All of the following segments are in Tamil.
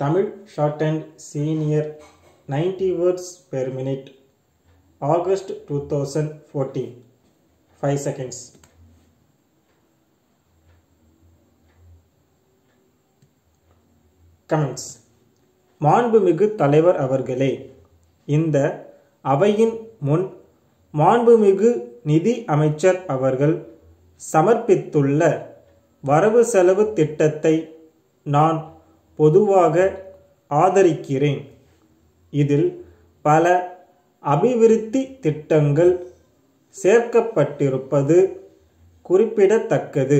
Tamil shortened senior 90 words per minute. August 2014. 5 seconds. Comments மாண்புமிகு தலைவர் அவர்களே இந்த அவையின் முன் மாண்புமிகு நிதி அமைச்சர் அவர்கள் சமர்ப்பித்துள்ள வரவு செலவு திட்டத்தை நான் பொதுவாக ஆதரிக்கிறேன் இதில் பல அபிவிருத்தி திட்டங்கள் சேர்க்கப்பட்டிருப்பது குறிப்பிடத்தக்கது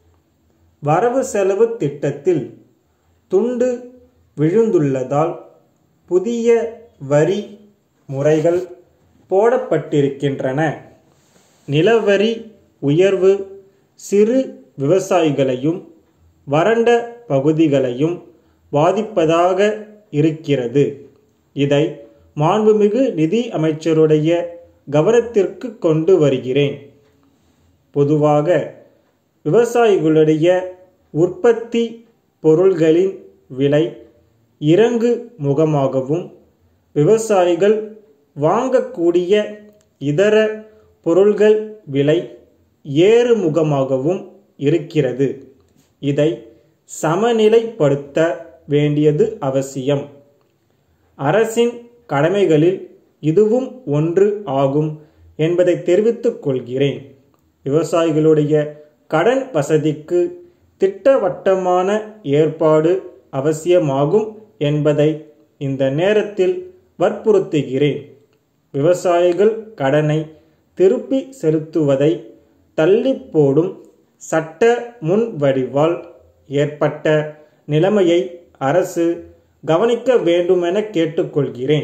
வரவு செலவு திட்டத்தில் துண்டு விழுந்துள்ளதால் புதிய வரி முறைகள் போடப்பட்டிருக்கின்றன நிலவரி உயர்வு சிறு விவசாயிகளையும் வறண்ட பகுதிகளையும் பாதிப்பதாக இருக்கிறது இதை மாண்புமிகு நிதி அமைச்சருடைய கவனத்திற்கு கொண்டு வருகிறேன் பொதுவாக விவசாயிகளுடைய உற்பத்தி பொருள்களின் விலை இறங்கு முகமாகவும் விவசாயிகள் வாங்கக்கூடிய இதர பொருள்கள் விலை ஏறுமுகமாகவும் இருக்கிறது இதை சமநிலைப்படுத்த வேண்டியது அவசியம் அரசின் கடமைகளில் இதுவும் ஒன்று ஆகும் என்பதை தெரிவித்துக் கொள்கிறேன் விவசாயிகளுடைய கடன் வசதிக்கு திட்டவட்டமான ஏற்பாடு அவசியமாகும் என்பதை இந்த நேரத்தில் வற்புறுத்துகிறேன் விவசாயிகள் கடனை திருப்பி செலுத்துவதை தள்ளி போடும் சட்ட முன்வடிவால் ஏற்பட்ட நிலைமையை அரசு கவனிக்க வேண்டுமென கேட்டுக்கொள்கிறேன்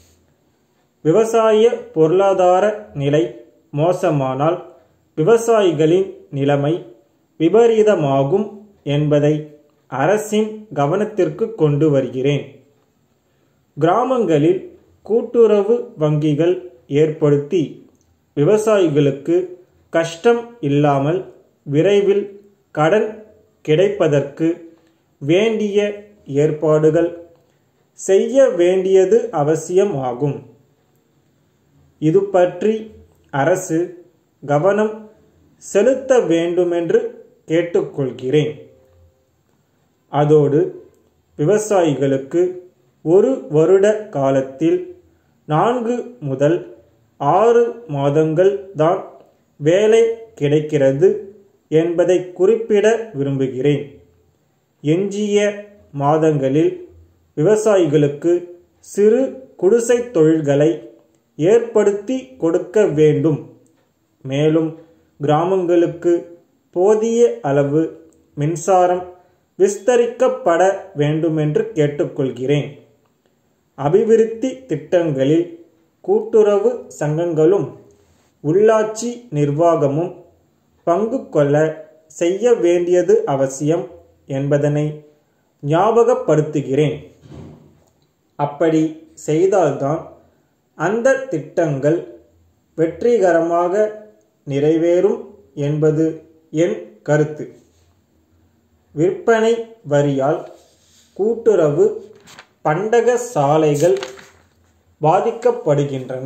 விவசாய பொருளாதார நிலை மோசமானால் விவசாயிகளின் நிலைமை விபரீதமாகும் என்பதை அரசின் கவனத்திற்கு கொண்டு வருகிறேன் கிராமங்களில் கூட்டுறவு வங்கிகள் ஏற்படுத்தி விவசாயிகளுக்கு கஷ்டம் இல்லாமல் விரைவில் கடன் கிடைப்பதற்கு வேண்டிய ஏற்பாடுகள் செய்ய வேண்டியது அவசியமாகும் இது பற்றி அரசு கவனம் செலுத்த வேண்டுமென்று கேட்டுக்கொள்கிறேன் அதோடு விவசாயிகளுக்கு ஒரு வருட காலத்தில் நான்கு முதல் ஆறு மாதங்கள் தான் வேலை கிடைக்கிறது என்பதை குறிப்பிட விரும்புகிறேன் எஞ்சிய மாதங்களில் விவசாயிகளுக்கு சிறு குடிசை தொழில்களை ஏற்படுத்தி கொடுக்க வேண்டும் மேலும் கிராமங்களுக்கு போதிய அளவு மின்சாரம் விஸ்தரிக்கப்பட வேண்டுமென்று கேட்டுக்கொள்கிறேன் அபிவிருத்தி திட்டங்களில் கூட்டுறவு சங்கங்களும் உள்ளாட்சி நிர்வாகமும் பங்கு கொள்ள செய்ய வேண்டியது அவசியம் என்பதனை ஞாபகப்படுத்துகிறேன் அப்படி செய்தால்தான் அந்த திட்டங்கள் வெற்றிகரமாக நிறைவேறும் என்பது என் கருத்து விற்பனை வரியால் கூட்டுறவு பண்டக சாலைகள் பாதிக்கப்படுகின்றன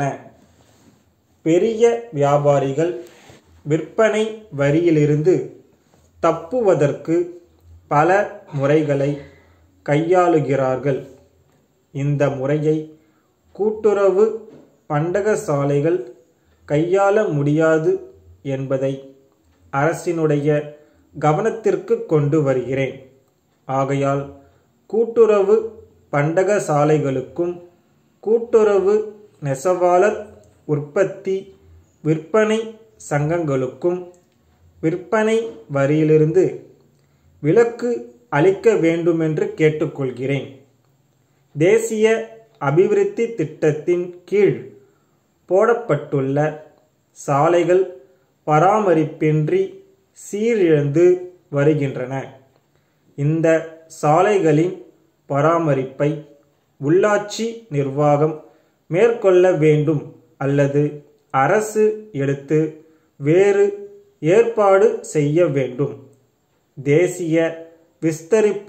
பெரிய வியாபாரிகள் விற்பனை வரியிலிருந்து தப்புவதற்கு பல முறைகளை கையாளுகிறார்கள் இந்த முறையை கூட்டுறவு பண்டக சாலைகள் கையாள முடியாது என்பதை அரசினுடைய கவனத்திற்கு கொண்டு வருகிறேன் ஆகையால் கூட்டுறவு பண்டக சாலைகளுக்கும் கூட்டுறவு நெசவாளர் உற்பத்தி விற்பனை சங்கங்களுக்கும் விற்பனை வரியிலிருந்து விலக்கு அளிக்க வேண்டுமென்று கேட்டுக்கொள்கிறேன் தேசிய அபிவிருத்தி திட்டத்தின் கீழ் போடப்பட்டுள்ள சாலைகள் பராமரிப்பின்றி சீரிழந்து வருகின்றன இந்த சாலைகளின் பராமரிப்பை உள்ளாட்சி நிர்வாகம் மேற்கொள்ள வேண்டும் அல்லது அரசு எடுத்து வேறு ஏற்பாடு செய்ய வேண்டும் தேசிய விஸ்தரிப்பு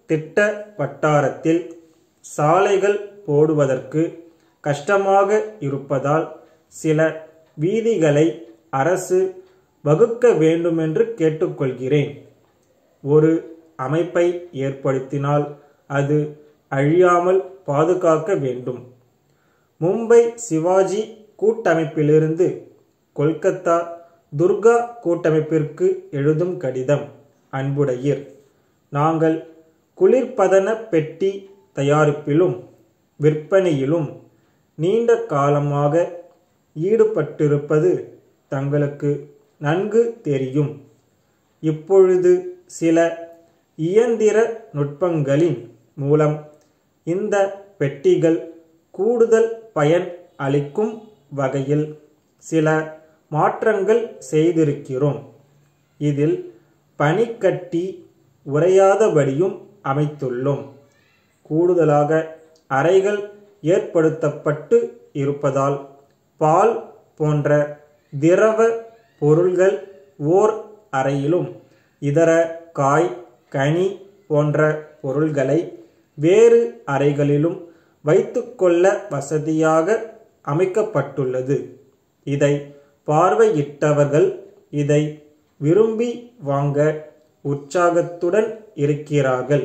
திட்ட வட்டாரத்தில் சாலைகள் போடுவதற்கு கஷ்டமாக இருப்பதால் சில வீதிகளை அரசு வகுக்க வேண்டுமென்று கேட்டுக்கொள்கிறேன் ஒரு அமைப்பை ஏற்படுத்தினால் அது அழியாமல் பாதுகாக்க வேண்டும் மும்பை சிவாஜி கூட்டமைப்பிலிருந்து கொல்கத்தா துர்கா கூட்டமைப்பிற்கு எழுதும் கடிதம் அன்புடையீர் நாங்கள் குளிர்பதன பெட்டி தயாரிப்பிலும் விற்பனையிலும் நீண்ட காலமாக ஈடுபட்டிருப்பது தங்களுக்கு நன்கு தெரியும் இப்பொழுது சில இயந்திர நுட்பங்களின் மூலம் இந்த பெட்டிகள் கூடுதல் பயன் அளிக்கும் வகையில் சில மாற்றங்கள் செய்திருக்கிறோம் இதில் பனிக்கட்டி உறையாதபடியும் அமைத்துள்ளோம் கூடுதலாக அறைகள் ஏற்படுத்தப்பட்டு இருப்பதால் பால் போன்ற திரவ பொருள்கள் ஓர் அறையிலும் இதர காய் கனி போன்ற பொருள்களை வேறு அறைகளிலும் வைத்துக்கொள்ள வசதியாக அமைக்கப்பட்டுள்ளது இதை பார்வையிட்டவர்கள் இதை விரும்பி வாங்க உற்சாகத்துடன் இருக்கிறார்கள்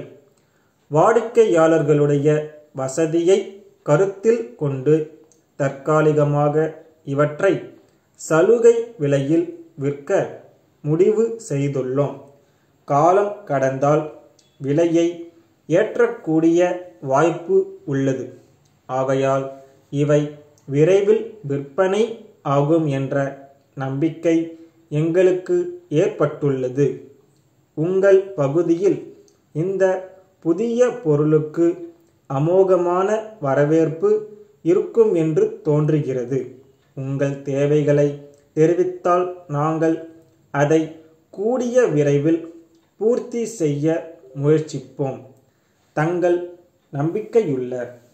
வாடிக்கையாளர்களுடைய வசதியை கருத்தில் கொண்டு தற்காலிகமாக இவற்றை சலுகை விலையில் விற்க முடிவு செய்துள்ளோம் காலம் கடந்தால் விலையை ஏற்றக்கூடிய வாய்ப்பு உள்ளது ஆகையால் இவை விரைவில் விற்பனை ஆகும் என்ற நம்பிக்கை எங்களுக்கு ஏற்பட்டுள்ளது உங்கள் பகுதியில் இந்த புதிய பொருளுக்கு அமோகமான வரவேற்பு இருக்கும் என்று தோன்றுகிறது உங்கள் தேவைகளை தெரிவித்தால் நாங்கள் அதை கூடிய விரைவில் பூர்த்தி செய்ய முயற்சிப்போம் தங்கள் நம்பிக்கையுள்ள